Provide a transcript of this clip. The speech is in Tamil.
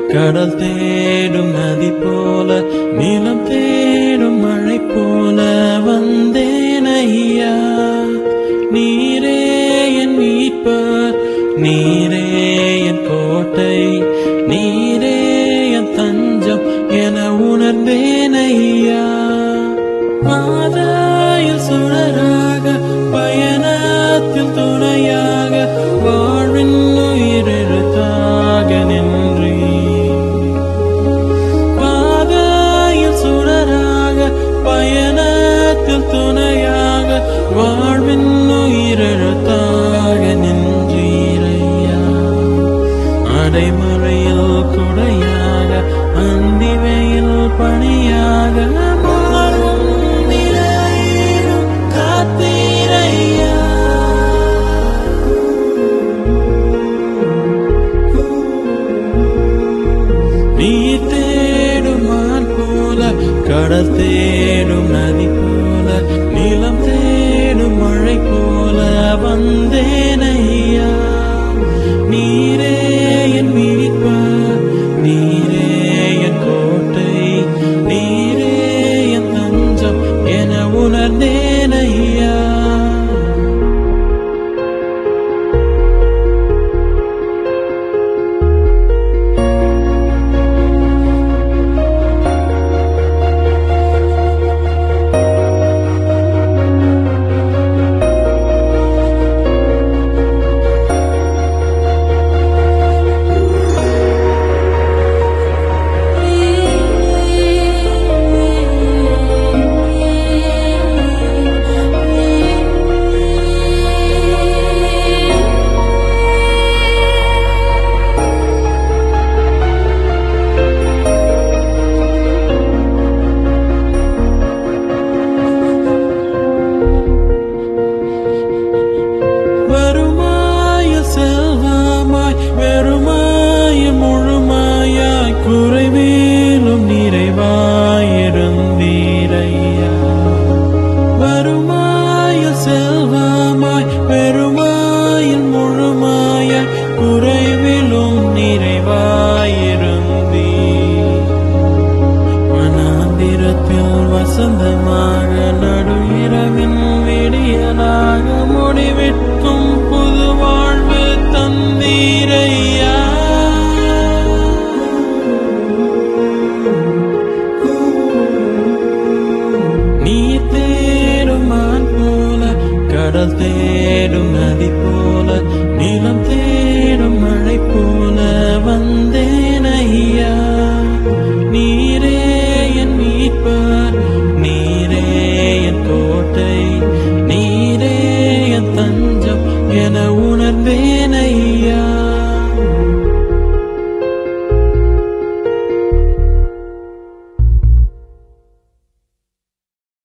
கடல் தேடும் நதி போல நிலம் தேடும் மழை போல வந்தேன் ஐயா நீரே என் மீட்பர் நீரே என் கோட்டை நீரே என் தஞ்சம் என உணர்ந்தேன் ஐயா பாதையில் சுடராக பயணத்தில் துணையாக வாழ்வின் உயிரெழுத்தாக நின்றி பாதையில் சுடராக பயணத்தில் துணையாக வாழ்வின் உயிரெழுத்தாக நின்றீரையா அடைமழையில் குடையாக அந்திவையில் பணியாக மாறும் நிலையிலும் காத்தீரையா நீ தேடும் மான் போல கடல் தேடும் நதி போல நிலம் தேடும் மழை போல வந்தேன் ஐயா நீரே என் மீட்பர் நீரே என் கோட்டை நீரே என் தஞ்சம் என உணர்ந்தேன் ஐயா வருமாய செல்வமாய் வெறுமாய முழுமாயாய் குறைவேலும் நிறைவாயிருந்தீரையா வருமாய செல்வமாய் பெருமாயில் முழுமாயாய் குறைவிலும் நிறைவாயிருந்தீர் மனாந்திரத்தில் வசந்தமாக நடு இரவின் விடியலாக முடிவிற்கும் புது வாழ்வு தந்தீரையா நீ தேடும் மான் போல கடல் தேடும் நதி போல நிலம் தேடும் மழை போல வந்தேன் ஐயா நீரே என் மீட்பர் நீரே என் கோட்டை நீரே என் தஞ்சம் என